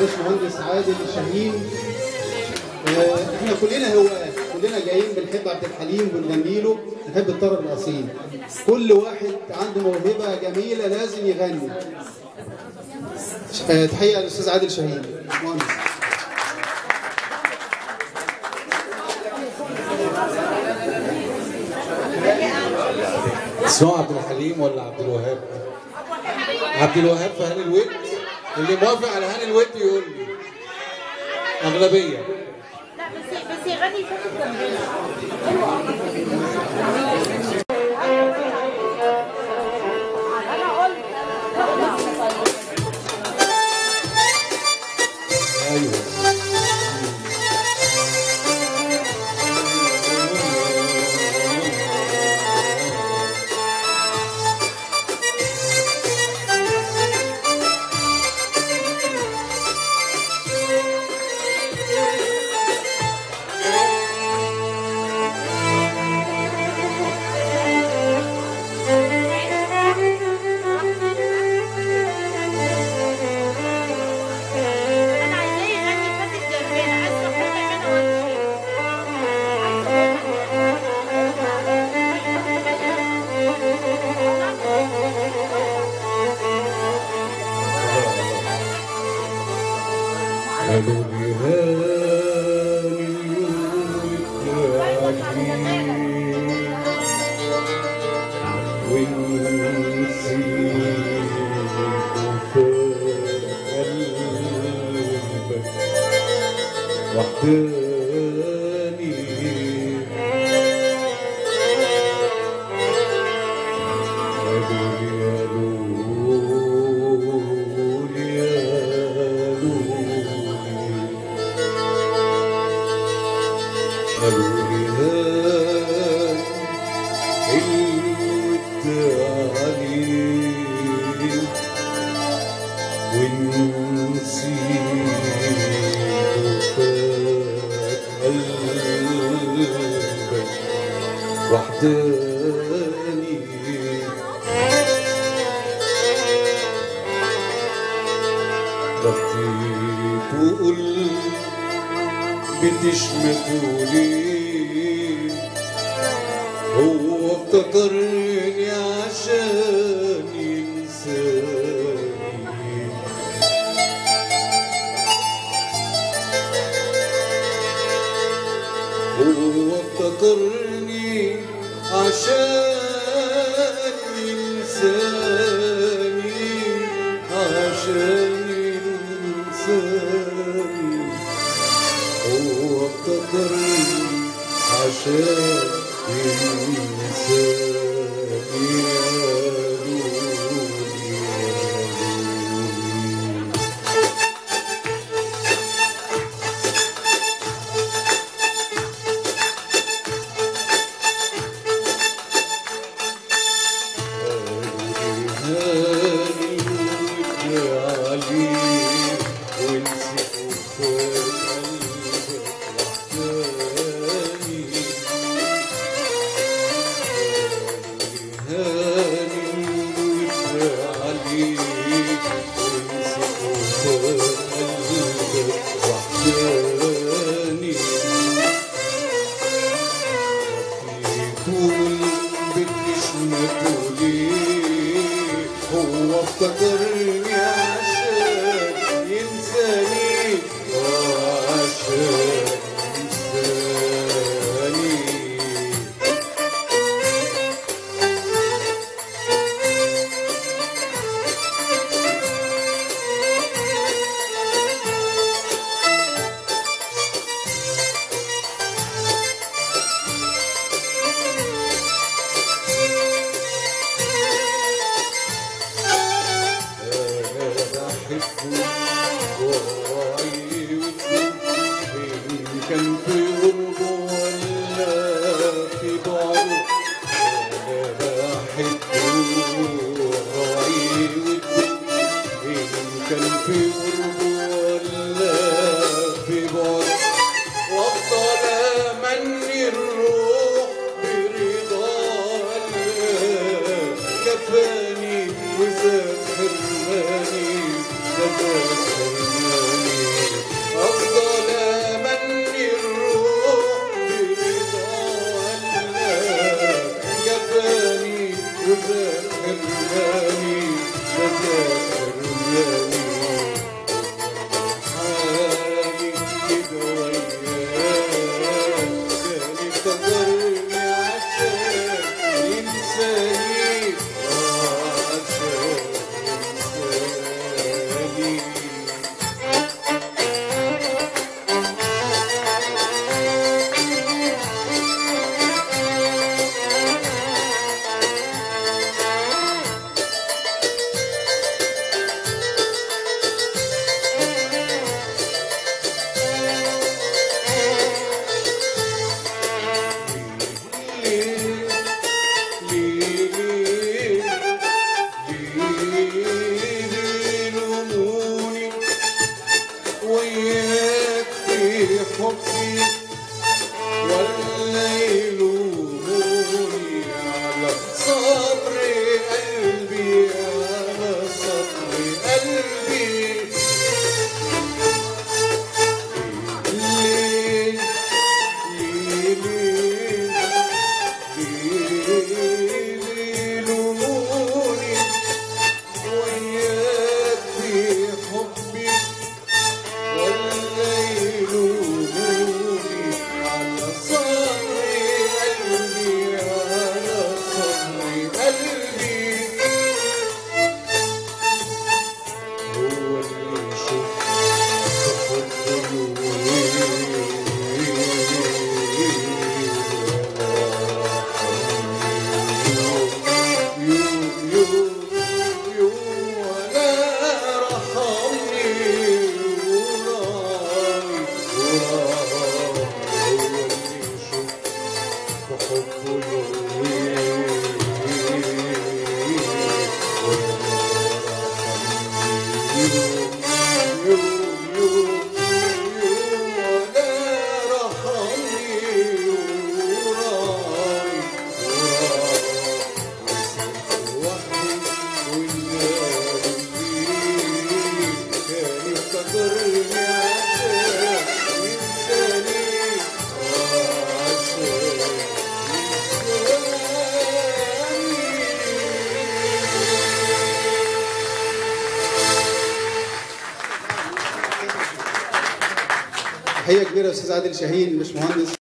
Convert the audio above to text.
باشمهندس عادل شاهين آه، احنا كلنا هواة كلنا جايين بنحب عبد الحليم ونغني له نحب الطرب الاصيل كل واحد عنده موهبه جميله لازم يغني آه، تحيه للاستاذ عادل شاهين مهندس اسمه عبد الحليم ولا عبد الوهاب؟ عبد الوهاب في هاني الود اللي موافق على هاني الود يقول لي أغلبية لا بس بس يغني فاتت جنبنا انا قلت أيوه انا عايزاه يغني فاتت جنبنا عايزه احط هنا قالوا لي هاني وحداني قالوا لي قالوا لي قالوا لي هان حلوت عليه ونسيت فات قلبك وحداني لطيت وقلت بتشمتوا ليه هو افتكرني عشان ينساني هو افتكرني عشان ينساني عشان ينساني هو افتكرني عشان ينساني يا لولي يا لولي وحداني يكون بالنسمة ليه هو افتكرني عشان ينساني آه، عشان ينساني كان في قربه ولا في بعده انا بحبه وراعيه وده كان في قربه ولا في بعده وافضل امني الروح برضا الله كفاني وزاد حرماني وزاد حرماني تحيه كبيره يا استاذ عادل شاهين مش مهندس